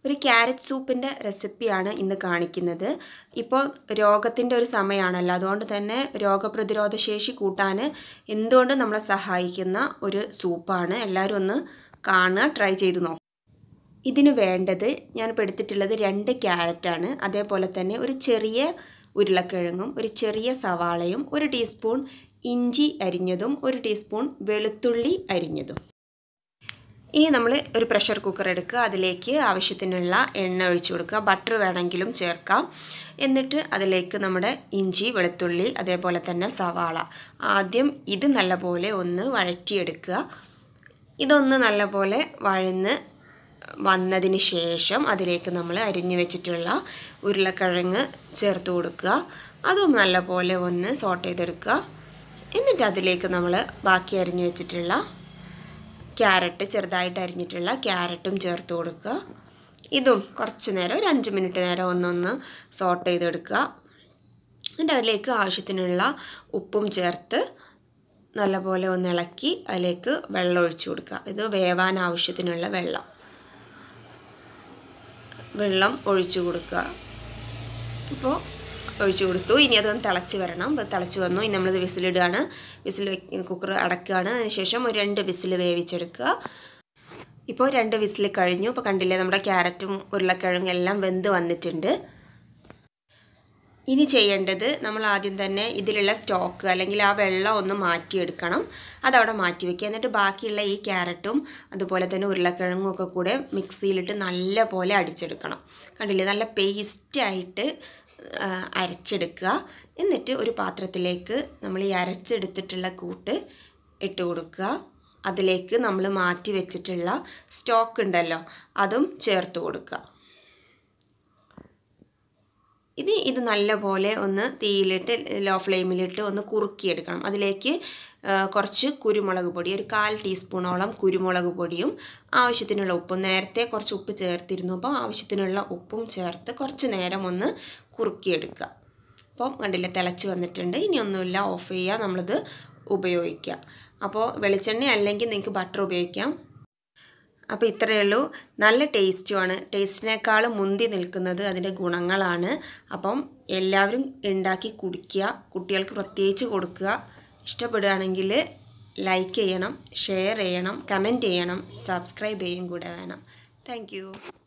ഒരു ക്യാരറ്റ് സൂപ്പിൻ്റെ റെസിപ്പിയാണ് ഇന്ന് കാണിക്കുന്നത് ഇപ്പോൾ രോഗത്തിൻ്റെ ഒരു സമയമാണല്ലോ അതുകൊണ്ട് തന്നെ രോഗപ്രതിരോധ ശേഷി കൂട്ടാൻ എന്തുകൊണ്ടും നമ്മളെ സഹായിക്കുന്ന ഒരു സൂപ്പാണ് എല്ലാവരും ഒന്ന് കാണുക ട്രൈ ചെയ്ത് നോക്കുക ഇതിന് വേണ്ടത് ഞാനിപ്പോൾ എടുത്തിട്ടുള്ളത് രണ്ട് ക്യാരറ്റാണ് അതേപോലെ തന്നെ ഒരു ചെറിയ ഉരുളക്കിഴങ്ങും ഒരു ചെറിയ സവാളയും ഒരു ടീസ്പൂൺ ഇഞ്ചി അരിഞ്ഞതും ഒരു ടീസ്പൂൺ വെളുത്തുള്ളി അരിഞ്ഞതും ഇനി നമ്മൾ ഒരു പ്രഷർ കുക്കർ എടുക്കുക അതിലേക്ക് ആവശ്യത്തിനുള്ള എണ്ണ ഒഴിച്ചു കൊടുക്കുക ബട്ടർ വേണമെങ്കിലും ചേർക്കാം എന്നിട്ട് അതിലേക്ക് നമ്മുടെ ഇഞ്ചി വെളുത്തുള്ളി അതേപോലെ തന്നെ സവാള ആദ്യം ഇത് നല്ലപോലെ ഒന്ന് വഴറ്റിയെടുക്കുക ഇതൊന്ന് നല്ലപോലെ വഴന്ന് വന്നതിന് ശേഷം അതിലേക്ക് നമ്മൾ അരിഞ്ഞു വെച്ചിട്ടുള്ള ഉരുളക്കിഴങ്ങ് ചേർത്ത് കൊടുക്കുക അതും നല്ലപോലെ ഒന്ന് സോട്ട് ചെയ്തെടുക്കുക എന്നിട്ട് അതിലേക്ക് നമ്മൾ ബാക്കി അരിഞ്ഞു വെച്ചിട്ടുള്ള ക്യാരറ്റ് ചെറുതായിട്ട് അരിഞ്ഞിട്ടുള്ള ക്യാരറ്റും ചേർത്ത് കൊടുക്കുക ഇതും കുറച്ച് നേരം ഒരു അഞ്ച് മിനിറ്റ് നേരം ഒന്നൊന്ന് സോട്ട് ചെയ്തെടുക്കുക എന്നിട്ട് അതിലേക്ക് ആവശ്യത്തിനുള്ള ഉപ്പും ചേർത്ത് നല്ലപോലെ ഒന്ന് ഇളക്കി അതിലേക്ക് വെള്ളം ഒഴിച്ചു കൊടുക്കുക ഇത് വേവാൻ ആവശ്യത്തിനുള്ള വെള്ളം വെള്ളം ഒഴിച്ചു കൊടുക്കുക ഇപ്പോൾ ഒഴിച്ചു കൊടുത്തു ഇനി അതൊന്ന് തിളച്ച് വരണം അപ്പോൾ തിളച്ച് വന്നു ഇനി നമ്മളിത് വിസിലിടുകയാണ് വിസിൽ കുക്കർ അടക്കുകയാണ് അതിനുശേഷം ഒരു രണ്ട് വിസിൽ വേവിച്ചെടുക്കുക ഇപ്പോൾ രണ്ട് വിസിൽ കഴിഞ്ഞു ഇപ്പോൾ കണ്ടില്ലേ നമ്മുടെ ക്യാരറ്റും ഉരുളക്കിഴങ്ങും എല്ലാം വെന്ത് വന്നിട്ടുണ്ട് ഇനി ചെയ്യേണ്ടത് നമ്മൾ ആദ്യം തന്നെ ഇതിലുള്ള സ്റ്റോക്ക് അല്ലെങ്കിൽ ആ വെള്ളം ഒന്ന് മാറ്റിയെടുക്കണം അതവിടെ മാറ്റി വെക്കുക എന്നിട്ട് ബാക്കിയുള്ള ഈ ക്യാരറ്റും അതുപോലെ തന്നെ ഉരുളക്കിഴങ്ങും ഒക്കെ കൂടെ മിക്സിയിലിട്ട് നല്ല പോലെ അടിച്ചെടുക്കണം കണ്ടില്ലേ നല്ല പേസ്റ്റായിട്ട് അരച്ചെടുക്കുക എന്നിട്ട് ഒരു പാത്രത്തിലേക്ക് നമ്മൾ ഈ അരച്ചെടുത്തിട്ടുള്ള കൂട്ട് ഇട്ട് കൊടുക്കുക അതിലേക്ക് നമ്മൾ മാറ്റി വെച്ചിട്ടുള്ള സ്റ്റോക്ക് ഉണ്ടല്ലോ അതും ചേർത്ത് കൊടുക്കുക ഇത് ഇത് നല്ലപോലെ ഒന്ന് തീയിലിട്ട് ലോ ഫ്ലെയിമിലിട്ട് ഒന്ന് കുറുക്കിയെടുക്കണം അതിലേക്ക് കുറച്ച് കുരുമുളക് പൊടി ഒരു കാൽ ടീസ്പൂണോളം കുരുമുളക് പൊടിയും ആവശ്യത്തിനുള്ള ഉപ്പും നേരത്തെ കുറച്ച് ഉപ്പ് ചേർത്തിരുന്നു അപ്പോൾ ആവശ്യത്തിനുള്ള ഉപ്പും ചേർത്ത് കുറച്ച് നേരം ഒന്ന് കുറുക്കിയെടുക്കുക അപ്പം കണ്ടില്ല തിളച്ച് വന്നിട്ടുണ്ട് ഇനി ഒന്നുമില്ല ഓഫ് ചെയ്യുക നമ്മളിത് ഉപയോഗിക്കുക അപ്പോൾ വെളിച്ചെണ്ണ അല്ലെങ്കിൽ നിങ്ങൾക്ക് ബട്ടർ ഉപയോഗിക്കാം അപ്പോൾ ഇത്രയേ ഉള്ളൂ നല്ല ടേസ്റ്റുമാണ് ടേസ്റ്റിനേക്കാൾ മുന്തി നിൽക്കുന്നത് അതിൻ്റെ ഗുണങ്ങളാണ് അപ്പം എല്ലാവരും ഉണ്ടാക്കി കുടിക്കുക കുട്ടികൾക്ക് പ്രത്യേകിച്ച് കൊടുക്കുക ഇഷ്ടപ്പെടുകയാണെങ്കിൽ ലൈക്ക് ചെയ്യണം ഷെയർ ചെയ്യണം കമൻറ്റ് ചെയ്യണം സബ്സ്ക്രൈബ് ചെയ്യും കൂടെ വേണം താങ്ക്